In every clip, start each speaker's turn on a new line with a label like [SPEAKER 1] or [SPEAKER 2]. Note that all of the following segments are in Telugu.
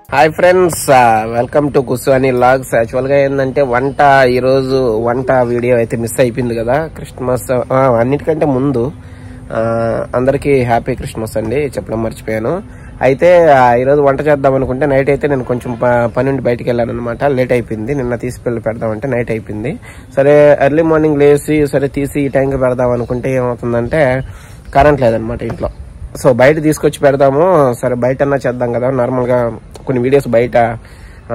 [SPEAKER 1] హాయ్ ఫ్రెండ్స్ వెల్కమ్ టు కుస్వాని లాగ్స్ యాక్చువల్ గా ఏంటంటే వంట ఈ రోజు వంట వీడియో అయితే మిస్ అయిపోయింది కదా క్రిస్మస్ ఆ, అన్నిటికంటే ముందు ఆ, అందరికీ హ్యాపీ క్రిస్మస్ అండి చెప్పడం మర్చిపోయాను అయితే ఆ, ఈరోజు వంట చేద్దాం అనుకుంటే నైట్ అయితే నేను కొంచెం ప- పని నుండి బయటికి వెళ్ళాను అనమాట లేట్ అయిపోయింది నిన్న తీసుకెళ్ళి పెడదామంటే నైట్ అయిపోయింది సరే ఎర్లీ మార్నింగ్ లేచి సరే తీసి ఈ టైంకి పెడదాం అనుకుంటే ఏమవుతుందంటే కరెంట్ లేదనమాట ఇంట్లో సో బయట తీసుకొచ్చి పెడదాము సరే బయట అన్నా చేద్దాం కదా నార్మల్గా కొన్ని వీడియోస్ బయట ఆ,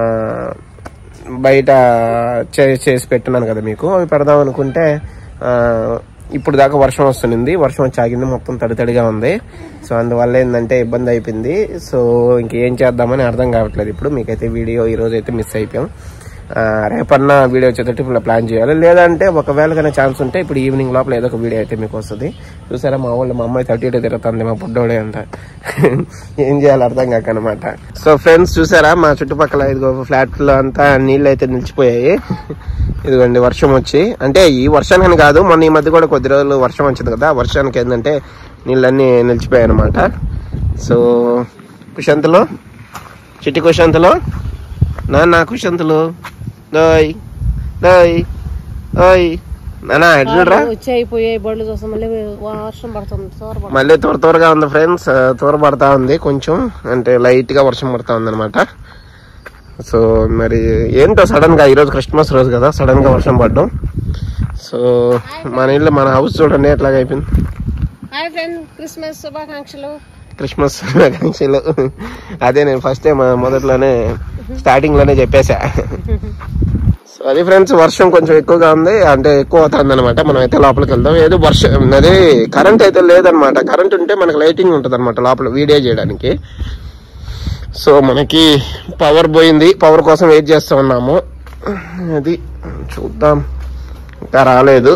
[SPEAKER 1] బయట చే- చేసి పెట్టున్నాను కదా మీకు అవి పెడదాం అనుకుంటే ఆ, ఇప్పుడు దాకా వర్షం వస్తుంది వర్షం వచ్చి ఆగింది మొత్తం తడి తడిగా ఉంది సో అందువల్ల ఏంటంటే ఇబ్బంది అయిపోయింది సో ఇంకేం చేద్దామని అర్థం కావట్లేదు ఇప్పుడు మీకైతే వీడియో ఈ రోజు అయితే మిస్ అయిపోయాం ఆ, రేపన్నా వీడియో వచ్చేటట్టు ఇప్పుడు ప్లాన్ చేయాలి లేదంటే ఒకవేళ కానీ ఛాన్స్ ఉంటే ఇప్పుడు ఈవినింగ్ లోపల ఏదో ఒక వీడియో అయితే మీకు వస్తుంది చూసారా మా వాళ్ళు మా అమ్మాయి థర్టీ ఎయిట్ తిరుగుతుంది మా పుట్టోడే అంట ఏం చేయాలి అర్థం కాక అనమాట సో ఫ్రెండ్స్ చూసారా మా చుట్టుపక్కల ఇదిగో ఫ్లాట్ లో అంతా నీళ్ళు అయితే నిలిచిపోయాయి ఇదిగోండి వర్షం వచ్చి అంటే ఈ వర్షానికి కాదు మొన్న ఈ మధ్య కూడా కొద్ది రోజులు వర్షం వచ్చింది కదా ఆ వర్షానికి ఏంటంటే నీళ్ళన్నీ నిలిచిపోయాయి అనమాట సో కుశాంతలో చిట్టి కుశాంతలో నాన్న కుశాంతలు దోయ్ దోయ్ ఓయ్ నానా ఎటు చూడరా
[SPEAKER 2] వచ్చి అయిపోయాయి బళ్ళు చూస్తాం మళ్ళీ వర్షం పడుతుంది సోర పడుతుంది
[SPEAKER 1] మళ్ళీ త్వర త్వరగా ఉంది ఫ్రెండ్స్ త్వర పడతా ఉంది కొంచెం అంటే లైట్ గా వర్షం పడతా ఉంది అనమాట సో మరి ఏంటో సడన్ గా ఈరోజు క్రిస్మస్ రోజు కదా సడన్ గా వర్షం పడ్డం సో మన ఇల్లు మన హౌస్ చూడండి ఎట్లాగ అయిపోయింది
[SPEAKER 2] హాయ్ ఫ్రెండ్ క్రిస్మస్ శుభాకాంక్షలు
[SPEAKER 1] క్రిస్మస్ ఆకాంక్షలు అదే నేను ఫస్ట్ టైం మొదట్లోనే స్టార్టింగ్ లోనే చెప్పేశా సో అది ఫ్రెండ్స్ వర్షం కొంచెం ఎక్కువగా ఉంది అంటే ఎక్కువ అవుతుంది అనమాట మనం అయితే లోపలికి వెళ్దాం ఏదో వర్షం అది కరెంట్ అయితే లేదనమాట కరెంట్ ఉంటే మనకి లైటింగ్ ఉంటుంది అనమాట లోపల వీడియో చేయడానికి సో మనకి పవర్ పోయింది పవర్ కోసం వెయిట్ చేస్తూ ఉన్నాము అది చూద్దాం ఇంకా రాలేదు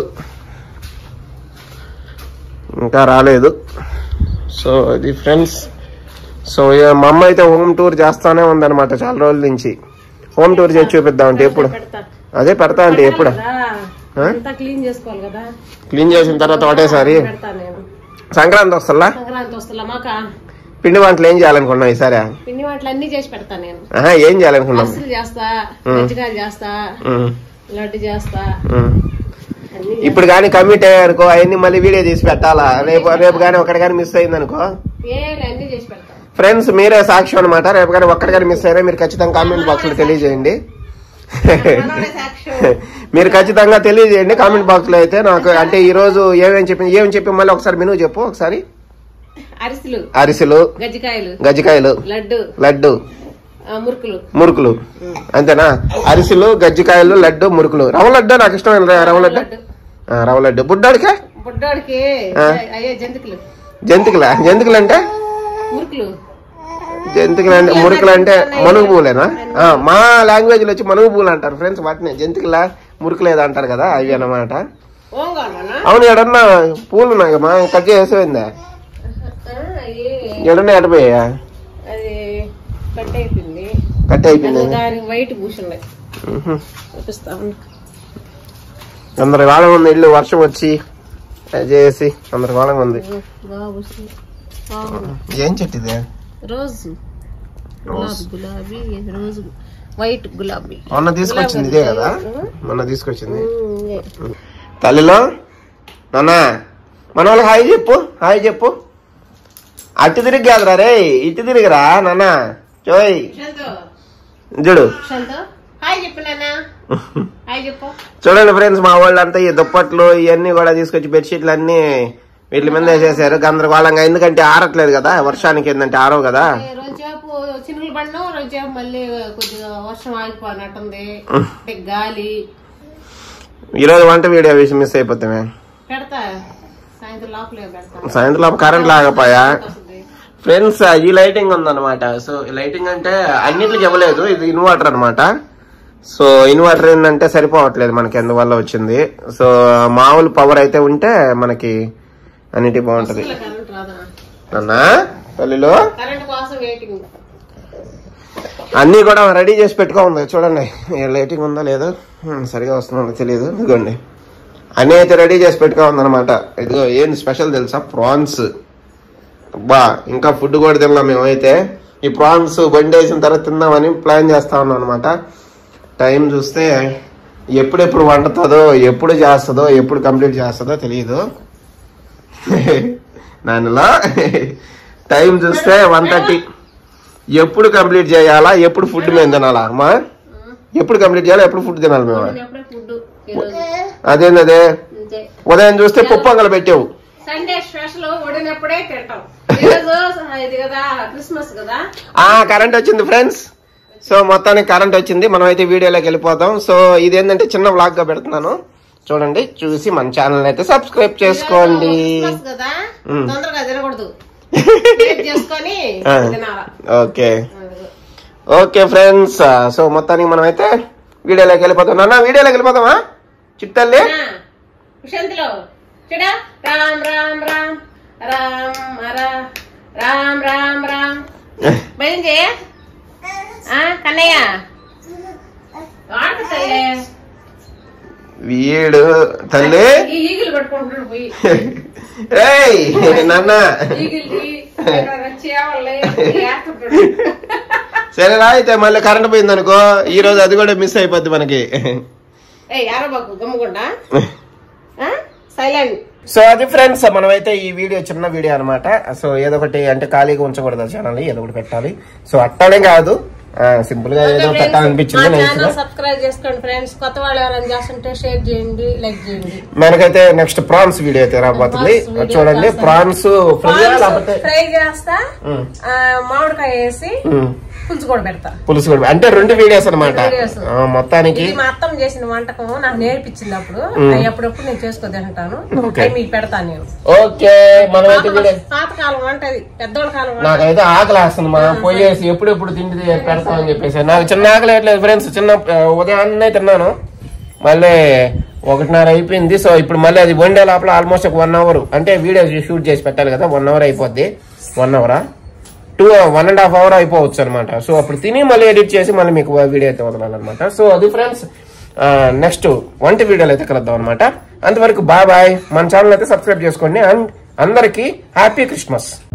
[SPEAKER 1] ఇంకా రాలేదు సో ఇది ఫ్రెండ్స్ సో ఇక మా అమ్మ అయితే హోమ్ టూర్ చేస్తానే ఉందన్నమాట చాలా రోజుల నుంచి హోమ్ టూర్ చేసి చూపిద్దాం అంటే ఎప్పుడు
[SPEAKER 2] పెడతా
[SPEAKER 1] అదే పెడతా అంటే ఎప్పుడు
[SPEAKER 2] కదా
[SPEAKER 1] ఆ?
[SPEAKER 2] అంతా క్లీన్ చేసుకోవాలి కదా
[SPEAKER 1] క్లీన్ చేసిన తర్వాత ఒకటేసారి
[SPEAKER 2] పెడతా నేను
[SPEAKER 1] సంక్రాంతి వస్తల్లా
[SPEAKER 2] సంక్రాంతి వస్తున్నా మాక
[SPEAKER 1] పిండి వంటలు ఏం చేయాలనుకున్నాం ఈసారి
[SPEAKER 2] పిండి వంటలు అన్ని చేసి పెడతా నేను
[SPEAKER 1] ఆహా, ఏం చేయాలనుకున్నాం
[SPEAKER 2] అసలు చేస్తా గజ్జికాయలు చేస్తా
[SPEAKER 1] ఉమ్,
[SPEAKER 2] లడ్డు చేస్తా
[SPEAKER 1] ఉమ్.
[SPEAKER 2] అన్ని
[SPEAKER 1] ఇప్పుడు కానీ కమిట్ అయ్యారనుకో అవన్నీ మళ్ళీ వీడియో తీసి పెట్టాలా రేపు రేపు కానీ ఒకటి కానీ మిస్ అయిందనుకో
[SPEAKER 2] ఏ అన్ని చేసి పెడతా
[SPEAKER 1] ఫ్రెండ్స్ మీరే సాక్ష్యం అనమాట రేపు కానీ ఒక్కటి కానీ మిస్ అయ్యారా మీరు ఖచ్చితంగా కామెంట్ బాక్స్ లో తెలియజేయండి
[SPEAKER 2] మనోడే సాక్ష్యం
[SPEAKER 1] మీరు ఖచ్చితంగా తెలియజేయండి కామెంట్ బాక్స్ లో అయితే నాకు అంటే ఈ రోజు ఏమేమి చెప్పి ఏమేమి చెప్పి మళ్ళీ ఒకసారి మెనూ చెప్పు ఒకసారి
[SPEAKER 2] అరిసెలు
[SPEAKER 1] అరిసెలు
[SPEAKER 2] గజ్జికాయలు
[SPEAKER 1] గజ్జికాయలు
[SPEAKER 2] లడ్డు
[SPEAKER 1] లడ్డు
[SPEAKER 2] ఆ, మురుకులు
[SPEAKER 1] మురుకులు అంతేనా అరిసెలు గజ్జికాయలు లడ్డు మురుకులు రవ్వ లడ్డు నాకు ఇష్టమైన ర- రవ్వ లడ్డు
[SPEAKER 2] లడ్డు
[SPEAKER 1] ఆ, రవ్వ లడ్డు బుడ్డాడికే
[SPEAKER 2] బుడ్డోడికి
[SPEAKER 1] ఆ.
[SPEAKER 2] అయ్యే జంతికలు
[SPEAKER 1] జంతికలా జంతికలు అంటే
[SPEAKER 2] మురుకులు
[SPEAKER 1] జంతికలు అంటే మురుకులు అంటే మనుగు పూలేనా ఆ, మా లాంగ్వేజ్ లో వచ్చి మనుగు పూలు అంటారు ఫ్రెండ్స్ వాటిని జంతికల మురుకులు ఏదో అంటారు కదా అవి అన్నమాట
[SPEAKER 2] ఓంగానా
[SPEAKER 1] అవును ఎడన్నా పూలు ఉన్నాయి మా కట్ చేసేవిందా ఎడన్నా ఎడపోయా
[SPEAKER 2] అది కట్ అయిపోయింది
[SPEAKER 1] కట్ అయిపోయింది
[SPEAKER 2] దానికి వైట్ పూసున్నాయి
[SPEAKER 1] ఉహు.
[SPEAKER 2] చూపిస్తా ఉండు.
[SPEAKER 1] అందరి వాళ్ళ ఉంది ఇల్లు వర్షం వచ్చి అది చేసి అందరి వాళ్ళ ఉంది
[SPEAKER 2] బాగా పూసింది. బాగుంది.
[SPEAKER 1] ఏం చెట్టు ఇది
[SPEAKER 2] రోజు గులాబీ గులాబీ రోజు వైట్ గులాబీ
[SPEAKER 1] మొన్న తీసుకొచ్చింది ఇదే కదా మొన్న తీసుకొచ్చింది
[SPEAKER 2] ఉమ్, ఇదే.
[SPEAKER 1] తల్లిలో నాన్న మన వాళ్ళకి హాయ్ చెప్పు హాయ్ చెప్పు అటు తిరిగి కాదురా రే ఇటు తిరిగిరా నాన్న చోయ్
[SPEAKER 2] శాంతో,
[SPEAKER 1] చూడు
[SPEAKER 2] శాంతో, హాయ్ చెప్పు నాన్న హాయ్ చెప్పు
[SPEAKER 1] చూడండి ఫ్రెండ్స్ మా వాళ్ళంతా ఈ దుప్పట్లు ఇవన్నీ కూడా తీసుకొచ్చి బెడ్షీట్లు అన్ని వీటి మీద వేసేసారు గందరగోళంగా ఎందుకంటే ఆరట్లేదు కదా వర్షానికి ఏంటంటే ఆరవు కదా
[SPEAKER 2] ఏ రోజుసేపు చినుకులు పడినా రోజుసేపు మళ్ళీ కొద్దిగా వర్షం ఆగిపోయినట్టుంది అంటే గాలి
[SPEAKER 1] ఈ రోజు వంట వీడియో విషయం మిస్ అయిపోతామే
[SPEAKER 2] పెడతా సాయంత్రం లోపలే పెడతా
[SPEAKER 1] సాయంత్రం కరెంట్ లాగపోయా
[SPEAKER 2] వస్తుంది.
[SPEAKER 1] ఫ్రెండ్స్ ఈ లైటింగ్ ఉందన్నమాట సో ఈ లైటింగ్ అంటే అన్నిటికి ఇవ్వలేదు ఇది ఇన్వర్టర్ అన్నమాట సో ఇన్వర్టర్ ఏంటంటే సరిపోవట్లేదు మనకి ఎందువల్ల వచ్చింది సో మామూలు పవర్ అయితే ఉంటే మనకి అన్నిటి బాగుంటది
[SPEAKER 2] ఇలా కరెంట్ రాదా
[SPEAKER 1] అన్నా తల్లిలో
[SPEAKER 2] కరెంట్ కోసం వెయిటింగ్
[SPEAKER 1] అన్ని కూడా రెడీ చేసి పెట్టుకో ఉంది చూడండి ఏ లైటింగ్ ఉందో లేదో హ్మ్, సరిగా వస్తుందో తెలియదు ఇదిగోండి అన్ని అయితే రెడీ చేసి పెట్టుకో ఉందన్నమాట ఇదిగో ఏం స్పెషల్ తెలుసా ప్రాన్స్ బా ఇంకా ఫుడ్ కూడా తిన్నాం మేమైతే ఈ ప్రాన్స్ బండి వేసిన తర్వాత తిందామని ప్లాన్ చేస్తా ఉన్నాం అనమాట టైం చూస్తే ఎప్పుడెప్పుడు వండుతుందో ఎప్పుడు చేస్తుందో ఎప్పుడు కంప్లీట్ చేస్తుందో తెలియదు దానిలో టైం చూస్తే వన్ థర్టీ ఎప్పుడు కంప్లీట్ చేయాలా ఎప్పుడు ఫుడ్ మేము తినాలా అమ్మా ఎప్పుడు కంప్లీట్ చేయాలా ఎప్పుడు ఫుడ్ తినాలి మేము
[SPEAKER 2] ఎప్పుడే ఫుడ్ ఈరోజు
[SPEAKER 1] అదేందదే
[SPEAKER 2] అంతే
[SPEAKER 1] ఉదయం చూస్తే పప్పు అంగలు పెట్టావు
[SPEAKER 2] సండే స్పెషల్ వడినప్పుడే తింటాం ఈరోజు ఇది కదా క్రిస్మస్ కదా
[SPEAKER 1] ఆ కరెంట్ వచ్చింది ఫ్రెండ్స్ సో మొత్తానికి కరెంట్ వచ్చింది మనం అయితే వీడియోలోకి వెళ్ళిపోతాం సో ఇది ఏంటంటే చిన్న వ్లాగ్ గా పెడుతున్నాను చూడండి చూసి మన ఛానల్ అయితే సబ్స్క్రైబ్ చేసుకోండి
[SPEAKER 2] క్రిస్మస్ కదా
[SPEAKER 1] ఉమ్.
[SPEAKER 2] తొందరగా తినకూడదు Wait చేసుకొని
[SPEAKER 1] ఆ.
[SPEAKER 2] తినాలా
[SPEAKER 1] ఓకే ఓకే ఫ్రెండ్స్ సో మొత్తానికి మనం అయితే వీడియోలోకి వెళ్ళిపోతాం నాన్న వీడియోలోకి వెళ్ళిపోతామా చిట్టల్లి
[SPEAKER 2] విశాంతిలో చూడ రామ్ రామ్ రామ్ రామ్ రా- రామ్ రామ్ రామ్ భయం చేయ కన్నయ్య ఆడుతాయి
[SPEAKER 1] వీడు తల్లి
[SPEAKER 2] ఈ ఈగిల్ పట్టుకుంటున్నాడు పోయి
[SPEAKER 1] ఏయ్ నాన్న
[SPEAKER 2] ఈగిల్ది చేయాలి వేస్తుంటాడు
[SPEAKER 1] సరేరా అయితే మళ్ళీ కరెంట్ పోయింది అనుకో ఈ రోజు అది కూడా మిస్ అయిపోద్ది మనకి
[SPEAKER 2] ఏ యారో బాకు గమ్ముకుండా సైలెంట్
[SPEAKER 1] సో అది ఫ్రెండ్స్ మనమైతే ఈ వీడియో చిన్న వీడియో అన్నమాట సో ఏదో ఒకటి అంటే ఖాళీగా ఉంచకూడదు ఛానల్ ఏదో ఒకటి పెట్టాలి సో అట్టానే కాదు సింపుల్ గా ఏదో పెట్టాలనిపించింది నేను
[SPEAKER 2] ఛానల్ సబ్స్క్రైబ్ చేసుకోండి ఫ్రెండ్స్ కొత్త వాళ్ళు ఎవరైనా చేస్తుంటే షేర్ చేయండి లైక్ చేయండి
[SPEAKER 1] మనకైతే నెక్స్ట్ ప్రాన్స్ వీడియో అయితే రాబోతుంది
[SPEAKER 2] Prawns video
[SPEAKER 1] చూడండి
[SPEAKER 2] చేస్తాను.
[SPEAKER 1] ప్రాన్స్ ఫ్రై లేకపోతే
[SPEAKER 2] ఫ్రై చేస్తా
[SPEAKER 1] ఉమ్,
[SPEAKER 2] ఆ, మామిడికాయ వేసి
[SPEAKER 1] ఉమ్,
[SPEAKER 2] పులుసు కూడా పెడతా
[SPEAKER 1] పులుసు కూడా అంటే రెండు వీడియోస్ అనమాట
[SPEAKER 2] videos.
[SPEAKER 1] మొత్తానికి
[SPEAKER 2] ఇది మా అత్తమ్మ చేసిన వంటకం నాకు నేర్పించింది అప్పుడు అవి అప్పుడప్పుడు నేను చేసుకొని తింటాను
[SPEAKER 1] Okay.
[SPEAKER 2] అవి మీకు పెడతాను నేను
[SPEAKER 1] ఓకే మనమైతే వీడియో
[SPEAKER 2] పాతకాలం వంట అది పెద్దోళ్ళ కాలం వంట
[SPEAKER 1] నాకైతే ఆకలి వేస్తుంది మా పోయేసి ఎప్పుడు ఎప్పుడు తిండి పెడతామని చెప్పేసి నాకు చిన్న ఆకలి వేయట్లేదు ఫ్రెండ్స్ చిన్న ఆ, ఉదయాన్నే తిన్నాను మళ్ళీ ఒకటిన్నర అయిపోయింది సో ఇప్పుడు మళ్ళీ అది వండే లోపల ఆల్మోస్ట్ ఒక వన్ అవర్ అంటే వీడియో షూట్ చేసి పెట్టాలి కదా వన్ అవర్ అయిపోద్ది వన్ అవరా two one and half hour అయిపోవచ్చు అనమాట సో అప్పుడు తిని మళ్ళీ ఎడిట్ చేసి మళ్ళీ మీకు వీడియో అయితే వదలాలన్నమాట సో అది ఫ్రెండ్స్ నెక్స్ట్ వంటి వీడియోలు అయితే కలుద్దాం అనమాట అంతవరకు బాయ్ బాయ్ మన ఛానల్ అయితే సబ్స్క్రైబ్ చేసుకోండి అండ్ అందరికీ హ్యాపీ క్రిస్మస్